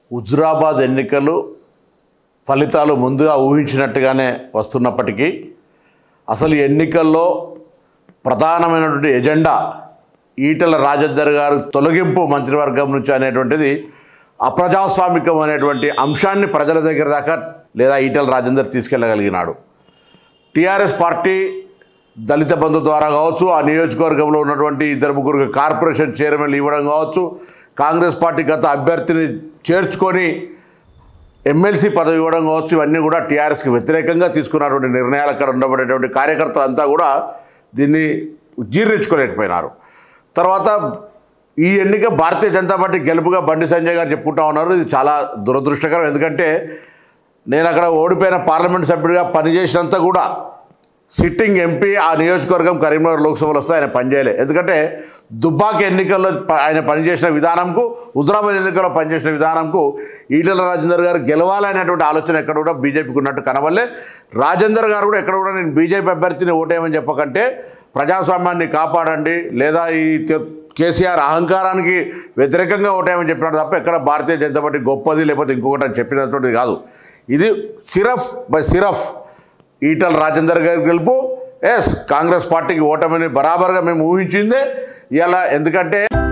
హుజురాబాద్ ఎన్నికలు ఫలితాలు ముందుగా ఊహించినట్టుగానే వస్తున్నప్పటికీ అసలు ఈ ఎన్నికల్లో ప్రధానమైనటువంటి ఎజెండా ఈటల రాజేందర్ గారు తొలగింపు మంత్రివర్గం నుంచి అనేటువంటిది అప్రజాస్వామికం అనేటువంటి అంశాన్ని ప్రజల దగ్గర దాకా లేదా ఈటల రాజేందర్ తీసుకెళ్ళగలిగినాడు టీఆర్ఎస్ పార్టీ దళిత బంధు ద్వారా కావచ్చు ఆ నియోజకవర్గంలో ఉన్నటువంటి ఇద్దరు ముగ్గురు కార్పొరేషన్ చైర్మన్లు ఇవ్వడం కావచ్చు కాంగ్రెస్ పార్టీ గత అభ్యర్థిని చేర్చుకొని ఎమ్మెల్సీ పదవి ఇవ్వడం కావచ్చు ఇవన్నీ కూడా టీఆర్ఎస్కి వ్యతిరేకంగా తీసుకున్నటువంటి నిర్ణయాలు అక్కడ ఉండబడేటువంటి కార్యకర్తలు అంతా కూడా దీన్ని జీర్ణించుకోలేకపోయినారు తర్వాత ఈ ఎన్నిక భారతీయ జనతా పార్టీ గెలుపుగా బండి సంజయ్ గారు చెప్పుకుంటా ఉన్నారు ఇది చాలా దురదృష్టకరం ఎందుకంటే నేను అక్కడ ఓడిపోయిన పార్లమెంట్ సభ్యుడిగా పనిచేసినంత కూడా సిట్టింగ్ ఎంపీ ఆ నియోజకవర్గం కరీంనగర్ లోక్సభలో వస్తే ఆయన పనిచేయలే ఎందుకంటే దుబ్బాక ఎన్నికల్లో ప- ఆయన పనిచేసిన విధానంకు హుజరాబాద్ ఎన్నికల్లో పనిచేసిన విధానంకు ఈటల రాజేందర్ గారు గెలవాలనేటువంటి ఆలోచన ఎక్కడ కూడా బీజేపీకి ఉన్నట్టు కనవల్లే రాజేందర్ గారు కూడా ఎక్కడ కూడా నేను బీజేపీ అభ్యర్థిని ఓటేయమని చెప్పకంటే ప్రజాస్వామ్యాన్ని కాపాడండి లేదా ఈ తె- కేసీఆర్ అహంకారానికి వ్యతిరేకంగా ఓటేయమని చెప్పినాడు తప్ప ఎక్కడ భారతీయ జనతా పార్టీ గొప్పది లేకపోతే ఇంకొకటి అని చెప్పినటువంటిది కాదు ఇది సిరఫ్ బై సిరఫ్ ఈటల రాజేందర్ గారి గెలుపు ఎస్ కాంగ్రెస్ పార్టీకి ఓటమిని బరాబర్గా మేము ఊహించిందే ఇలా ఎందుకంటే